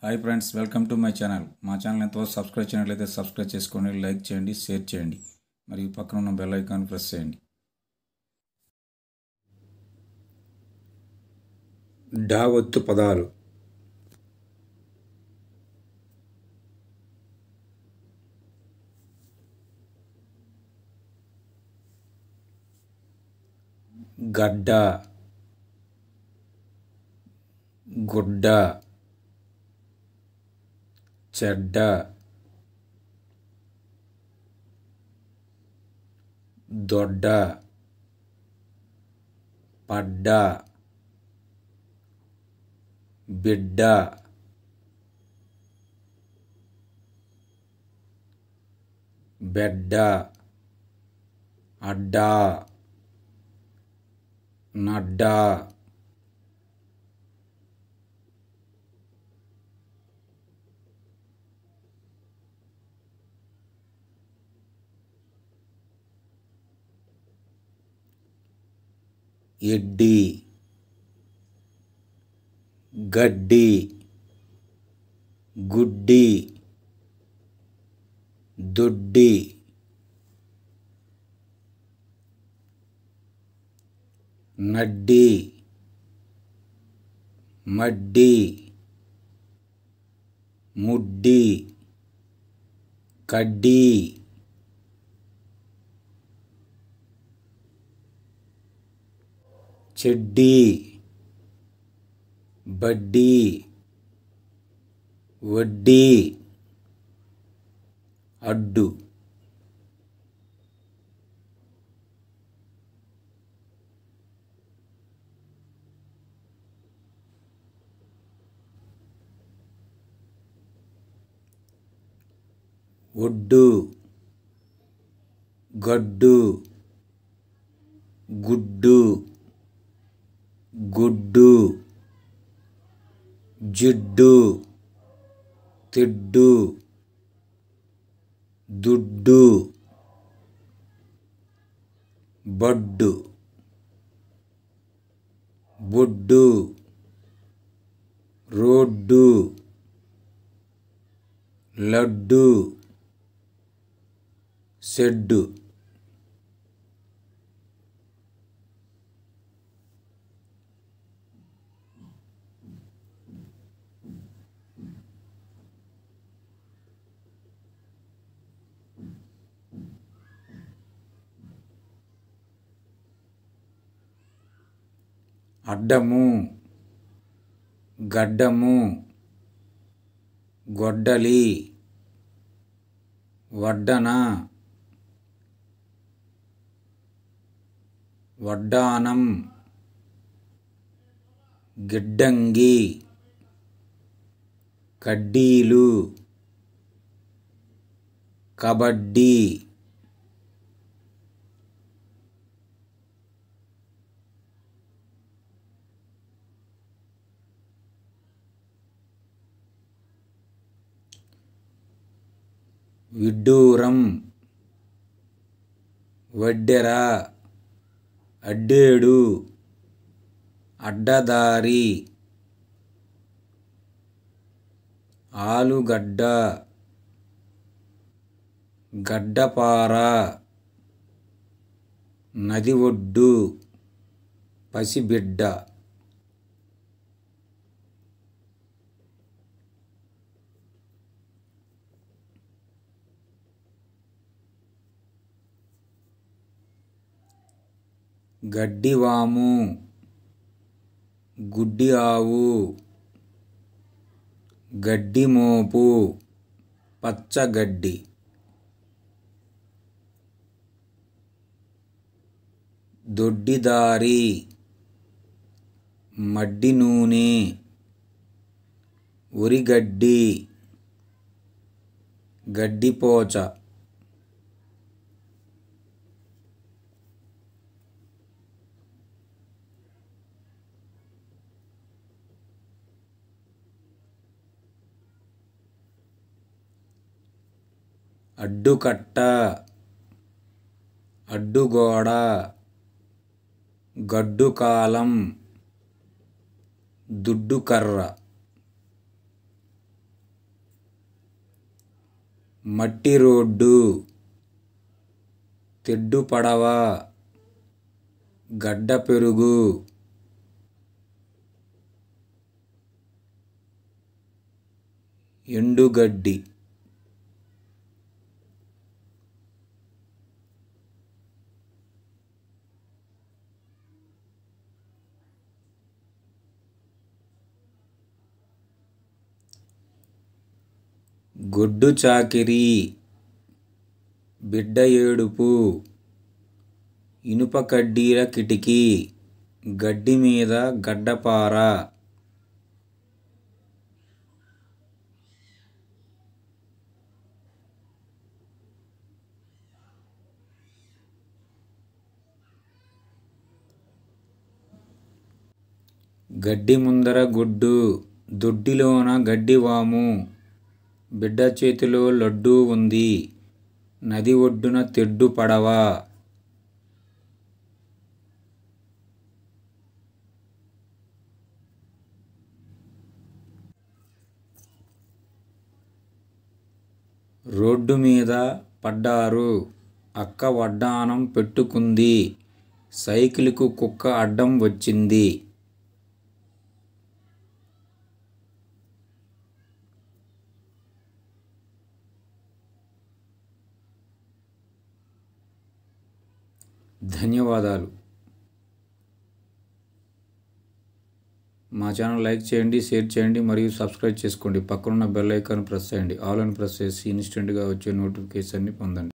hi friends welcome to my channel మా channel ఎంతవరకు subscribe చేయనట్లయితే సబ్స్క్రైబ్ చేసుకోండి లైక్ చేయండి షేర్ చేయండి మరియు పక్కన ఉన్న బెల్ ఐకాన్ ప్రెస్ చేయండి డా ఒత్తు పదాలు గడ్డ గుడ్డ చెడ్డ దొడ్డ పడ్డ బిడ్డ బెడ్డ అడ్డా నడ్డా ఎడ్డి గడ్డి గుడ్డి దొడ్డి నడ్డి మడ్డి ముడ్డి కడ్డీ చెడ్డీ బడ్డీ వడ్డీ అడ్డు ఒడ్డు గడ్డు గుడ్డు గుడ్డు జిడ్డు తిడ్డు దుడ్డు బడ్డు బొడ్డు రోడ్డు లడ్డు షెడ్డు అడ్డము గడ్డము గొడ్డలి వడ్డన వడ్డానం గిడ్డంగి కడ్డీలు కబడ్డీ విడ్డూరం వడ్డెర అడ్డేడు అడ్డదారి ఆలుగడ్డ గడ్డపార నది ఒడ్డు పసిబిడ్డ గడ్డివాము గుడ్డి ఆవు గడ్డి మోపు పచ్చగడ్డి దొడ్డిదారి మడ్డి నూనె ఉరిగడ్డి గడ్డిపోచ అడ్డుకట్ట అడ్డుగోడ గడ్డు కాలం దుడ్డు కర్ర మట్టి రోడ్డు తెడ్డు పడవ గడ్డ పెరుగు ఎండుగడ్డి గొడ్డు చాకిరి బిడ్డ ఏడుపు ఇనుప కడ్డీల కిటికీ గడ్డి మీద గడ్డపార గడ్డి ముందర గుడ్డు దొడ్డిలోన గడ్డివాము బిడ్డ చేతిలో లడ్డూ ఉంది నది ఒడ్డున తెడ్డు పడవ రోడ్డు మీద పడ్డారు అక్క వడ్డానం పెట్టుకుంది సైకిల్కు కుక్క అడ్డం వచ్చింది ధన్యవాదాలు మా ఛానల్ లైక్ చేయండి షేర్ చేయండి మరియు సబ్స్క్రైబ్ చేసుకోండి పక్కనున్న బెల్ ఐకాన్ ప్రెస్ చేయండి ఆల్ అని ప్రెస్ చేసి ఇన్స్టెంట్గా వచ్చే నోటిఫికేషన్ని పొందండి